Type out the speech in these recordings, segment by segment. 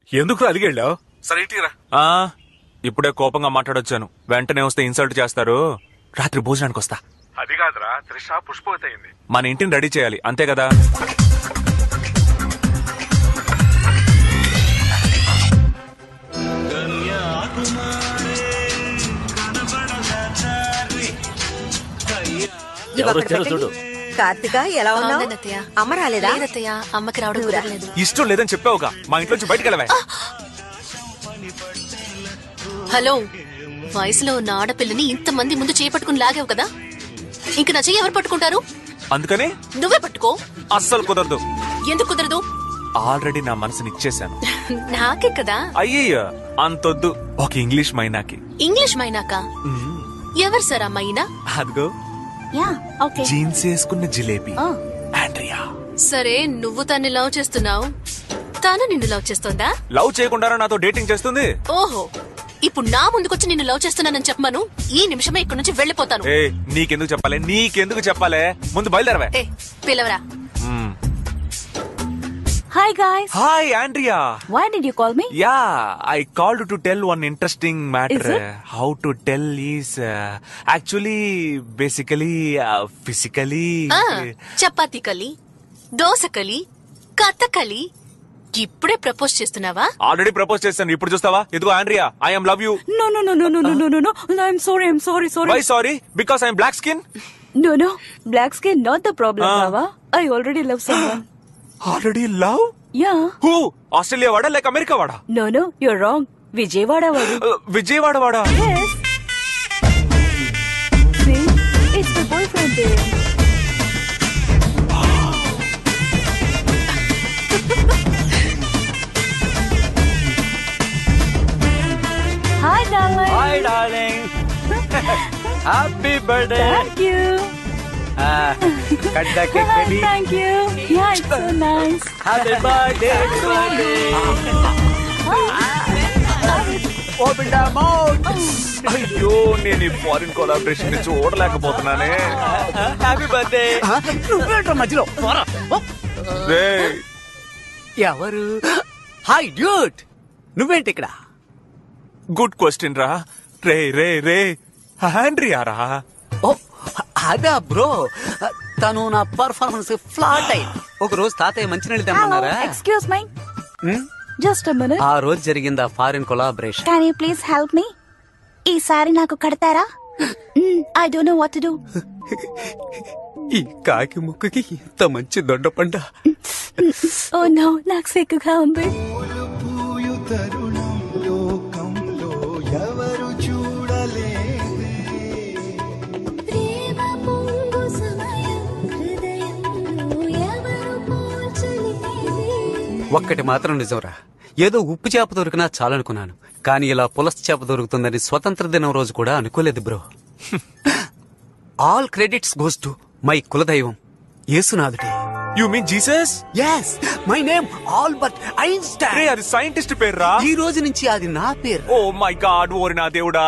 ఎందుకు అలిగెళ్ళావు సరే ఇటీరా ఆ ఇప్పుడే కోపంగా మాట్లాడొచ్చాను వెంటనే వస్తే ఇన్సల్ట్ చేస్తారు రాత్రి భోజనానికి వస్తా అది కాదురా త్రిష పుష్పవతి అయింది మన ఇంటిని రెడీ చేయాలి అంతే కదా ఎవరు వచ్చారో చూడు కార్తిక ఎలా ఉన్నావు బాగున్నానత్తయ్య. అమ్మ రాలేదా లేదత్తయ్య అమ్మకి రావడం కుదరలేదు ఇష్టం లేదని చెప్పావుగా మా ఇంట్లోంచి బయటకు వెళ్ళవే హలో వయసులో ఉన్న ఆడపిల్లని ఇంతమంది ముందు చేపట్టుకుని లాగావు కదా ఇంక నా చెయ్యి ఎవరు పట్టుకుంటారు అందుకని నువ్వే పట్టుకో అస్సలు కుదరదు ఎందుకు కుదరదు ఆల్రెడీ నా మనసుని ఇచ్చేశాను నాకే కదా అయ్యయ్య అంతొద్దు ఒక ఇంగ్లీష్ మైనాకి ఇంగ్లీష్ మైనాక ఎవరు సార్ ఆ మైనా అదిగో యా ఓకే జీన్స్ వేసుకున్న జిలేబీ ఆండ్రియా సరే నువ్వు తన్ని లవ్ చేస్తున్నావు తను నిన్ను లవ్ చేస్తోందా లవ్ చేయకుండా నాతో డేటింగ్ చేస్తుంది ఓహో ఇప్పుడు నా ముందుకొచ్చి నిన్ను లవ్ చేస్తున్నానని చెప్పమను ఈ నిమిషమే ఇక్కడి నుంచి వెళ్ళిపోతాను ఏ నీకెందుకు చెప్పాలి నీకెందుకు చెప్పాలి ముందు బయలుదేరవే ఏ పిలవరా Hi guys. Hi Andrea Why did you call me? Yeah I called to tell one interesting Is matter it? How to tell is actually basically physically ఆ, చపాతీ కలి దోశ కలి కథకలి ఇప్పుడే ప్రపోజ్ చేస్తున్నావా ఆల్రెడీ ప్రపోజ్ చేశాను ఇప్పుడు చూస్తావా ఇదిగో Andrea I am love you No, no, no, no, no, no, no, no, no. I'm sorry, I'm sorry, sorry. Why sorry because I am black skin No, no. Black skin not the problem, Ah. Baba. I already love someone. Already love yeah. Who Australia వాడా లేక America వాడా No, no, you're wrong. Vijayawada wadu. Uh, Vijayawada వాడా Yes. See? It's my boyfriend there. Hi, darling. Hi darling happy birthday Thank you. Cut the cake baby Thank you. Yeah, it's so nice. Happy birthday open the mouth అయ్యో నేను ఈ foreign collaboration ని చూడలేకపోతున్నానే happy birthday నువ్వేంట్రా మధ్యలో పోరా. ఓ. రేయ్, ఎవరు hi duet నువ్వేంటి ఇక్కడ గుడ్ క్వశ్చన్ రా రే రే రే ఆండ్రియా రా ఓ అదా బ్రో తను నా పర్ఫార్మెన్స్ ఫ్లాట్ అయింది ఒక రోజు తాతయ్య మంచినీళ్ళు Hello. తెమ్మన్నారా Excuse me. Hmm? Just a minute. ఆ రోజు జరిగింది ఆ foreign collaboration Can you please help me? ఈసారి నాకు కడతారా I don't know what to do ఈ కాకి ముక్కుకి ఇంత మంచి దొండపండ ఓ నో నాకు సిగ్గుగా ఉంది ఒక్కటి మాత్రం నిజంరా ఏదో ఉప్పు చేప దొరికినా చాలనుకున్నాను కానీ ఇలా పులస చేప దొరుకుతుందని స్వతంత్ర దినం రోజు కూడా అనుకోలేదు bro all credits goes to my కులదైవం యేసునాథుడే you mean Jesus yes my name Albert రే ఐన్స్టైన్ అది సైంటిస్ట్ పేర్రా ఈ రోజు నుంచి అది నా పేరు ఓ మై గాడ్ ఓరి నా దేవుడా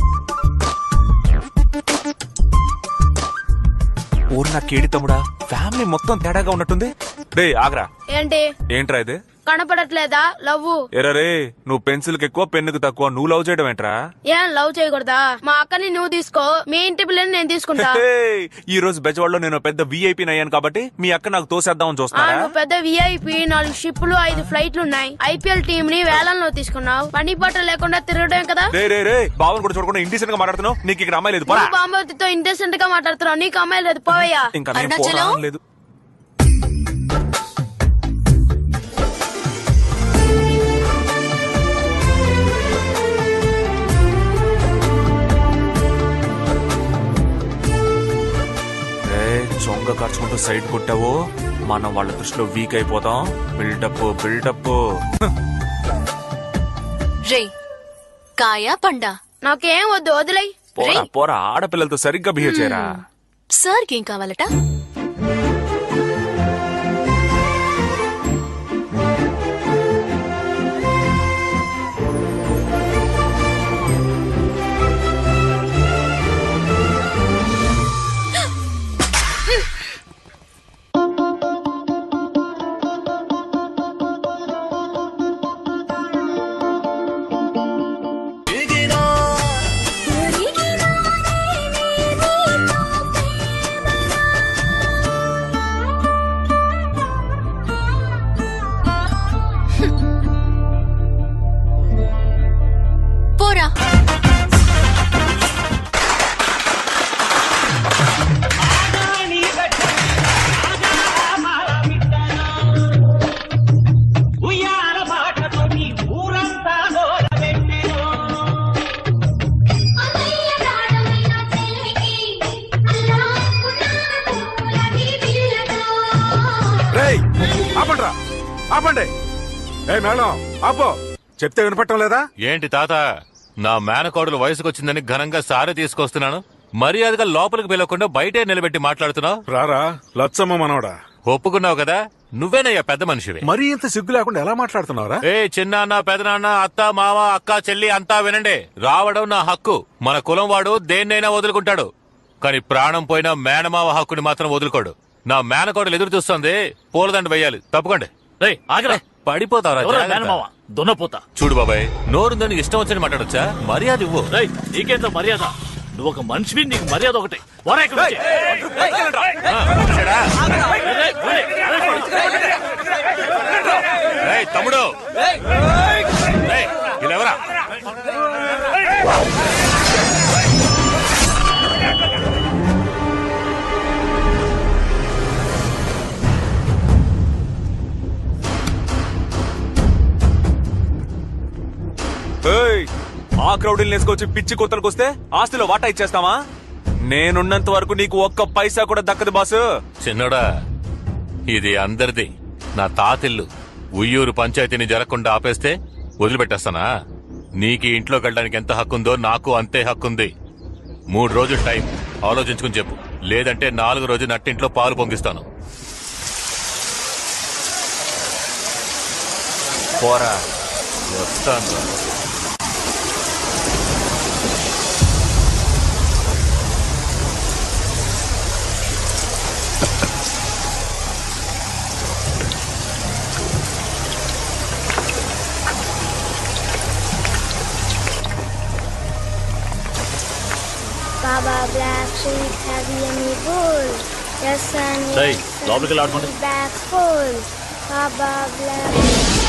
ఓరి నా కేడి తమ్ముడా ఫ్యామిలీ మొత్తం తేడాగా ఉన్నట్టుంది రే ఆగ్రా ఏంటి ఏంట్రా ఇది కనపడట్లేదా లవ్ ఎరా రే నువ్వు పెన్సిల్ కి ఎక్కువ పెన్నుకు తక్కువ నువ్వు లవ్ చేయడం ఏంట్రా ఏం లవ్ చేయకూడదా మా అక్కని నువ్వు తీసుకో మీ ఇంటి పిల్లని నేను తీసుకుంటా హే, ఈ రోజు బెజవాడలో నేను పెద్ద విఐపీ అయ్యాను కాబట్టి మీ అక్క నాకు తోసేద్దామని ఆ, చూస్తున్నారా నువ్వు పెద్ద విఐపి నాలుగు షిప్పులు ఐదు ఫ్లైట్లు ఉన్నాయి ఐపీఎల్ టీం ని వేలంలో తీసుకున్నావు పని పాట లేకుండా తిరగడం కదా రే రే రే బావన్ కూడా చూడకుండా ఇండిసెంట్ గా మాట్లాడుతున్నావు నీకు ఇక్కడ అమ్మాయి లేదు పోరా. నువ్వు బాంబవతితో ఇంటెసెంట్ గా మాట్లాడుతున్నావు నీకు అమ్మాయి లేదు పోవయ్యా ఇంకా నేను అరుణాచలం? పోరా లేదు రే, చొంగ ఖర్చుకుంటూ సైడ్ కొట్టావో మనం వాళ్ళ దృష్టిలో వీక్ అయిపోతాం బిల్డప్ బిల్డప్ రే కాయా పండా నాకేం వద్దు వదిలేయ్ పోరా పోరా ఆడపిల్లలతో సరిగ్గా బిహేవ్ చేయరా సార్కి ఏం కావాలట ఏ మేడం ఆపో చెప్తే వినపట్టం లేదా ఏంటి తాత నా మేనకోడలు వయసుకొచ్చిందని ఘనంగా సారి తీసుకొస్తున్నాను మర్యాదగా లోపలికి పిలవకుండా బయటే నిలబెట్టి మాట్లాడుతున్నావు రారా లచ్చమ్మ మనవడా ఒప్పుకున్నావు కదా నువ్వేనయ్యా పెద్ద మనిషివి మరీ ఇంత సిగ్గు లేకుండా ఎలా మాట్లాడుతున్నావురా ఏ చిన్నాన్న పెదనాన్న అత్త మామ అక్క చెల్లి అంతా వినండి రావడం నా హక్కు మన కులం వాడు దేన్నైనా వదులుకుంటాడు కానీ ప్రాణం పోయిన మేనమావ హక్కుని మాత్రం వదులుకోడు నా మేనకోడలు ఎదురు చూస్తుంది పూలదండ వేయాలి తప్పుకోండి రేయ్ ఆగరా పడిపోతావురా ఎవరా జాగ్రత్త. మేనమావ దున్నపోతా చూడు బాబాయ్ నోరుందని ఇష్టం వచ్చని మాట్లాడొచ్చా మర్యాద ఇవ్వు రేయ్ నీకేంత మర్యాద నువ్వు ఒక మనిషివి నీకు మర్యాద ఒకటి వరా ఇక్కడి నుంచి. ఆ, వచ్చాడా? రేయ్, రేయ్, రేయ్, రేయ్, తమ్ముడు రేయ్, ఇలా ఎవరా ఏయ్, ఆ క్రౌడ్ వేసుకొచ్చి పిచ్చి కొత్తలకు వస్తే ఆస్తిలో వాటా ఇచ్చేస్తావా నేనున్నంత వరకు నీకు ఒక్క పైసా కూడా దక్కదు బాసు చిన్నోడా ఇది అందరిది నా తాతిల్లు ఉయ్యూరు పంచాయతీని జరగకుండా ఆపేస్తే వదిలిపెట్టేస్తానా నీకు ఈ ఇంట్లోకి వెళ్ళడానికి ఎంత హక్కుందో నాకు అంతే హక్కుంది మూడు రోజులు టైం ఆలోచించుకుని చెప్పు లేదంటే నాలుగు రోజు నట్టింట్లో పాలు పొంగిస్తాను పోరా వస్తాను baa baa black sheep have any wool yes and రేయ్, లోపలికి వెళ్ళి ఆడుకోండి. Bag full baa baa black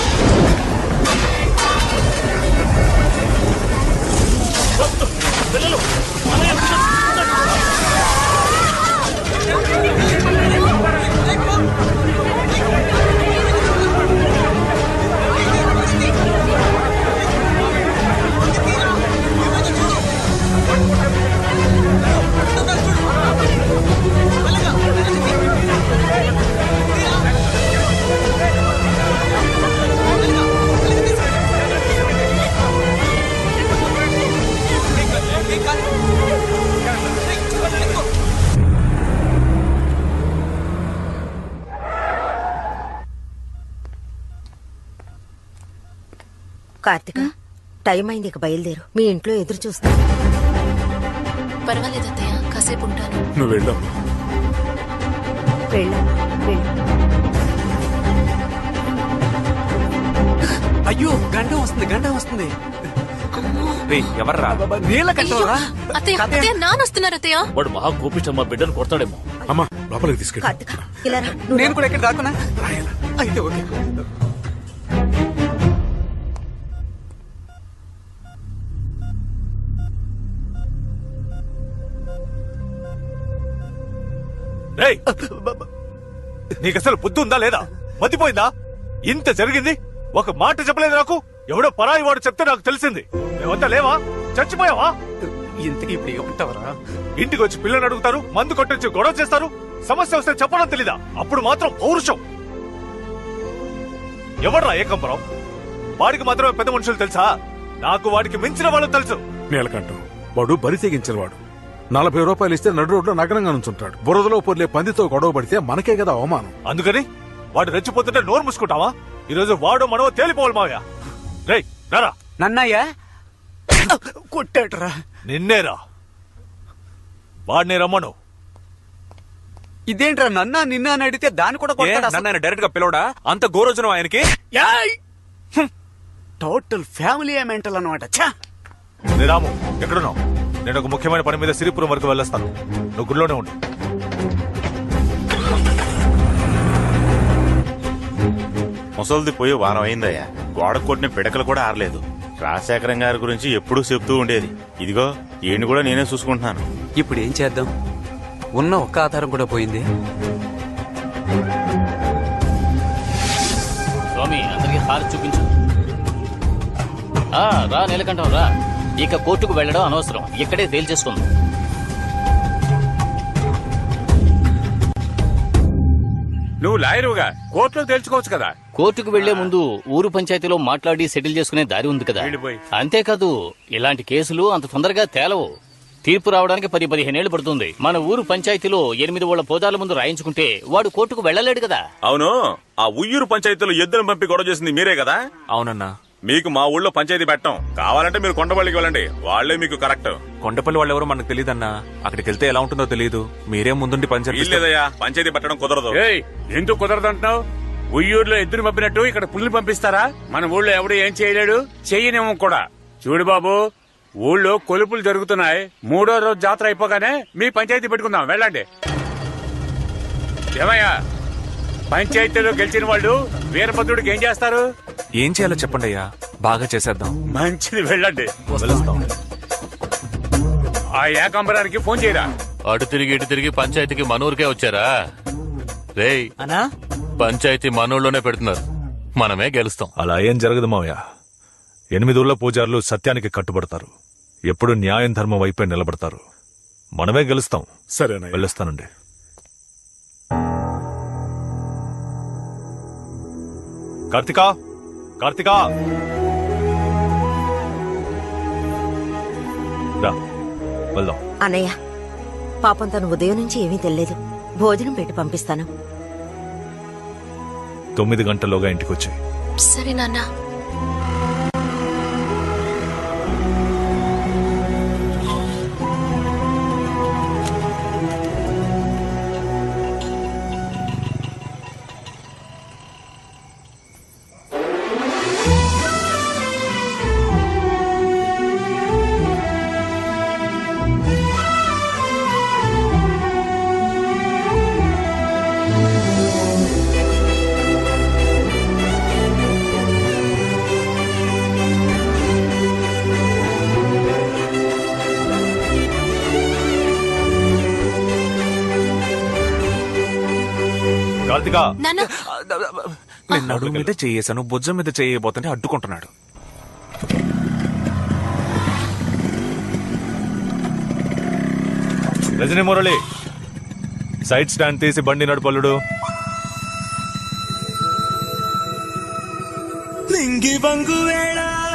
Karthika time అయింది ఇక బయలుదేరు మీ ఇంట్లో ఎదురు చూస్తా పర్వాలేదు అత్తయ్య కాసేపు ఉంటాను నువ్వు వెళ్ళు వెళ్ళమ్మా వెళ్ళు అయ్యో గండం వస్తుంది గండం వస్తుంది రేయ్, ఎవర్రా నీళ్ళ కట్టవరా అత్తయ్య అత్తయ్య నానొస్తున్నారు అత్తయ్య వాడు మహా కోపిష్టం మా బిడ్డను కొడతాడేమో అమ్మా లోపలికి తీసుకెళ్ళి కార్తిక ఇలా రా. నువ్వు నేను కూడా ఇక్కడ దాక్కున్నా అయితే ఓకే రేయ్ నీకు అసలు బుద్ధి ఉందా లేదా మతిపోయిందా ఇంత జరిగింది ఒక మాట చెప్పలేదు నాకు ఎవడో పరాయి వాడు చెప్తే నాకు తెలిసింది మేమంతా లేవా చచ్చిపోయావా ఇంతకీ ఇప్పుడు ఏమంటావరా ఇంటికి వచ్చి పిల్లని అడుగుతారు మందు కొట్టొచ్చి గొడవ చేస్తారు సమస్య వస్తే చెప్పడం తెలీదా అప్పుడు మాత్రం పౌరుషం ఎవడ్రా ఏకంబరం వాడికి మాత్రమే పెద్ద మనుషులు తెలుసా నాకు వాడికి మించిన వాళ్ళు తెలుసు నీలకంఠం వాడు బరి తెగించిన వాడు నలభై రూపాయలు ఇస్తే నడు రోడ్లో నగరంగా నుంచుంటాడు బురదలో పొర్లే పందితో గొడవ పడితే మనకే కదా అవమానం అందుకని వాడు రెచ్చిపోతుంటే నోరు మూసుకుంటావా ఈరోజు వాడు మనో తేలిపోవాలి మావయ్య రేయ్ రారా నన్నయ్య కొట్టాడురా నిన్నేరా వాడిని రమ్మను ఇదేంట్రా నన్న నిన్న అని అడిగితే దాన్ని కూడా కొట్టాడు అసలు. నన్ను డైరెక్ట్ గా పిలవడా అంత గోరోజనం ఆయనకి యాయ్! హ్మ్. టోటల్ ఫ్యామిలీ మెంటల్ అనమాట ఛా రే రాము ఎక్కడున్నావు నేను ఒక ముఖ్యమైన పని మీద సిరిపురం వరకు వెళ్ళొస్తాను నువ్వు గుడిలోనే ఉండు ముసలిది పోయి వారం అయిందయ్యా గోడ కొట్టిన పిడకలు కూడా ఆరలేదు రాజశేఖరం గారి గురించి ఎప్పుడూ చెప్తూ ఉండేది ఇదిగో ఈయన కూడా నేనే చూసుకుంటున్నాను ఇప్పుడు ఏం చేద్దాం ఉన్న ఒక్క ఆధారం కూడా పోయింది స్వామి అందరికి హారతి చూపించు ఆ, రా నీలకంఠం రా ఇక కోర్టుకు వెళ్ళడం అనవసరం ఇక్కడే తేల్చేసుకుందాం నువ్వు లాయరుగా కోర్టులో తెలుసుకోవచ్చు కదా కోర్టుకు వెళ్లే ముందు ఊరు పంచాయతీలో మాట్లాడి సెటిల్ చేసుకునే దారి ఉంది కదా వెళ్ళిపోయి. అంతేకాదు ఇలాంటి కేసులు అంత తొందరగా తేలవు తీర్పు రావడానికి పది పదిహేనేళ్లు పడుతుంది మన ఊరు పంచాయతీలో ఎనిమిది ఓళ్ల పోదాల ముందు రాయించుకుంటే వాడు కోర్టుకు వెళ్ళలేడు కదా అవును ఆ ఉయ్యూరు పంచాయతీలో ఎద్దులను పంపి గొడవ చేసింది మీరే కదా అవునన్నా మీకు మా ఊళ్ళో పంచాయతీ పెట్టం కావాలంటే మీరు కొండపల్లికి వెళ్ళండి వాళ్లే మీకు కరెక్ట్ కొండపల్లి వాళ్ళు ఎవరో మనకు తెలియదన్నా అక్కడికి వెళ్తే ఎలా ఉంటుందో తెలియదు మీరే ముందుండి పని జరిపిస్తారు. వీల్లేదయ్యా పంచాయతీ పెట్టడం కుదరదు ఏయ్ ఎందుకు కుదరదంటున్నావు ఉయ్యూరులో ఎద్దును పంపినట్టు ఇక్కడ పుల్ని పంపిస్తారా మన ఊళ్ళో ఎవడు ఏం చేయలేడు చెయ్యనేమో కూడా చూడు బాబు ఊళ్ళో కొలుపులు జరుగుతున్నాయి మూడో రోజు జాతర అయిపోగానే మీ పంచాయతీ పెట్టుకుందాం వెళ్ళండి ఏమయ్యా పంచాయతీలో గెలిచిన వాళ్ళు వీరభద్రుడికి ఏం చేస్తారు ఏం చేయాలో చెప్పండి అయ్యా బాగా చేసేద్దాం మంచిది వెళ్ళండి ఆ ఏకాంబరానికి ఫోన్ చేయరా అటు తిరిగి ఇటు తిరిగి పంచాయతీకి మనూరికే వచ్చారా రేయ్ పంచాయతీ మనూర్లోనే పెడుతున్నారు మనమే గెలుస్తాం అలా ఏం జరగదు మావయ్య ఎనిమిది ఊళ్ళ పూజారులు సత్యానికి కట్టుబడతారు ఎప్పుడు న్యాయం ధర్మం వైపే నిలబడతారు మనమే గెలుస్తాం సరేనా వెళ్ళొస్తానండి కార్తికా కార్తికా రా వెళ్దాం అన్నయ్య పాపం తను ఉదయం నుంచి ఏమీ తెలియదు భోజనం పెట్టి పంపిస్తాను తొమ్మిది గంటల్లోగా ఇంటికి వచ్చాయి సరే నాన్న కార్తికా నాన్న నేను నడుము మీద చేయేశాను భుజం మీద చేయబోతుంటే అడ్డుకుంటున్నాడు రజనీ మురళి సైడ్ స్టాండ్ తీసి బండి నడుపల్లుడు నింగి బంగు వేళ